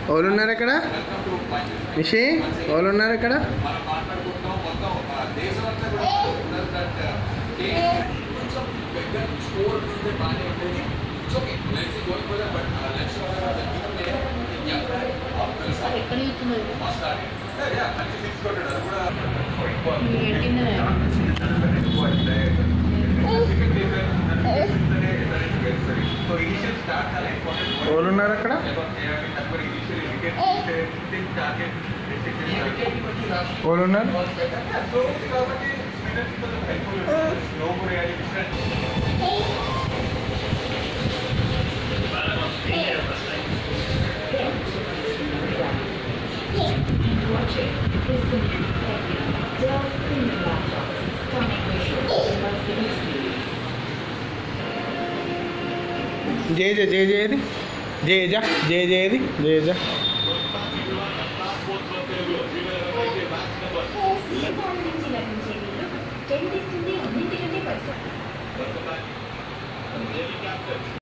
ఎవరు ఉన్నారు ఇక్కడ నిషి ఎవరు ఉన్నారు ఇక్కడ మనం మాట్లాడుకుంటాం మొత్తం ఆ, దేశం అంతా కూడా ఉన్నది that, uh, కొంచెం better score ఉంటే బాగానే ఉంటుంది. It's okay. Let's see going further, but, uh, let's show her the new player. Young guy, uh, well started. ఎక్కడ చూస్తున్నారు Must started. Yeah, yeah, మంచి six కొట్టాడు. అది కూడా ఎక్కువ. మీరు ఎట్టిందా ఎక్కువ అంటే, second player, ఇతనే, ఇతనే గెలుస్తాడు. So initial start చాలా important. ఎవరు ఉన్నారు అక్కడ తక్కువ initial wicket తీస్తే, think target, restriction. ఎవరు ఉన్నారు సో కాబట్టి స్పిన్నర్స్ కొంచెం హెల్ప్ఫుల్ స్లో కొరియాలి డిఫరెంట్ జయ జయ జయ జయది జయ జ జయ జయది జయ జ నుంచి లభించే నీరు చెల్లిస్తుంది అన్నింటికంటే పరిసరం